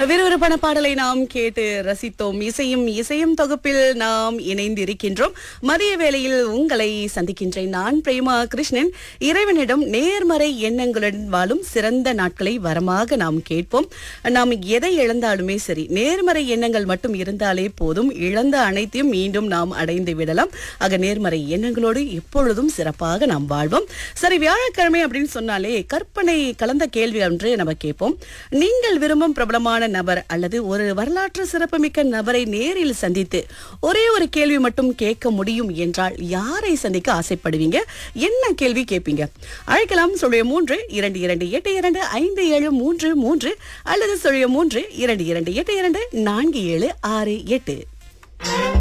விறுவிறுப்பான பாடலை நாம் கேட்டு ரசித்தோம் இசையும் இசையும் தொகுப்பில் நாம் இணைந்திருக்கின்றோம் மதிய வேளையில் உங்களை சந்திக்கின்றேன் நான் பிரேமா கிருஷ்ணன் இறைவனிடம் நேர்மறை எண்ணங்களுடன் வாழும் சிறந்த நாட்களை வரமாக நாம் கேட்போம் நாம் எதை இழந்தாலுமே சரி நேர்மறை எண்ணங்கள் மட்டும் இருந்தாலே போதும் இழந்த அனைத்தையும் மீண்டும் நாம் அடைந்து விடலாம் ஆக நேர்மறை எண்ணங்களோடு எப்பொழுதும் சிறப்பாக நாம் வாழ்வோம் சரி வியாழக்கிழமை அப்படின்னு சொன்னாலே கற்பனை கலந்த கேள்வி ஒன்று நம்ம கேட்போம் நீங்கள் விரும்பும் பிரபலமான நபர் அல்லது ஒரு வரலாற்று சிறப்புமிக்க நபரை நேரில் சந்தித்து ஒரே ஒரு கேள்வி மட்டும் கேட்க முடியும் என்றால் யாரை சந்திக்க ஆசைப்படுவீங்க என்ன கேள்வி கேட்பீங்க அழைக்கலாம் சொல்லிய மூன்று இரண்டு இரண்டு எட்டு இரண்டு ஐந்து ஏழு மூன்று மூன்று அல்லது சொல்லிய மூன்று இரண்டு இரண்டு எட்டு இரண்டு நான்கு ஏழு ஆறு எட்டு